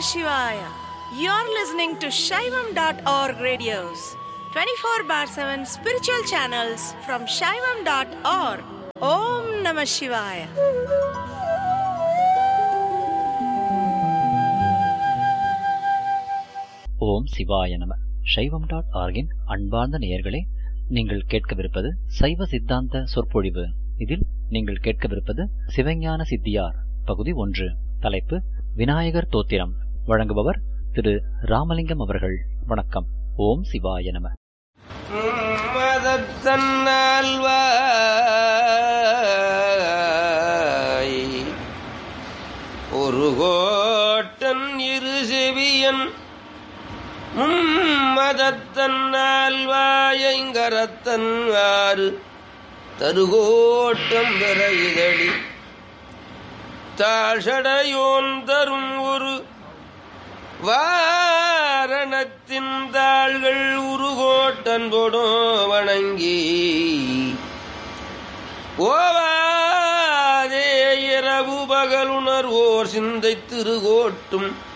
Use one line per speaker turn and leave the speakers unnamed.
Shivaya. You're listening to Shaivam.org radios, 24 bar 7 spiritual channels from Shaivam.org. Om Namah Shivaya.
ஓம் சிவாய நம சைவம் dot ஆர்கின் அன்பார்ந்த நேயர்களே நீங்கள் கேட்கவிருப்பது சைவ சித்தாந்த சொற்பொழிவு இதில் நீங்கள் கேட்கவிருப்பது சிவஞான சித்தியார் பகுதி ஒன்று தலைப்பு விநாயகர் தோத்திரம் வழங்குபவர் திரு ராமலிங்கம் அவர்கள் வணக்கம் ஓம் சிவாய நம
மதத்தன்னால்வாய் ஒரு கோட்டன் இரு செவியன் மும்மதத்தன்னால்வாயங்கரத்தன் ஆறு தருகோட்டம் பெற இதழி தாஷடையோன் தரும் ஒரு வாரணத்தின் தாள்கள் உருகோட்டன் தொடும் வணங்கி ஓவாதே இரவு பகலுணர்வோர் சிந்தை திருகோட்டும்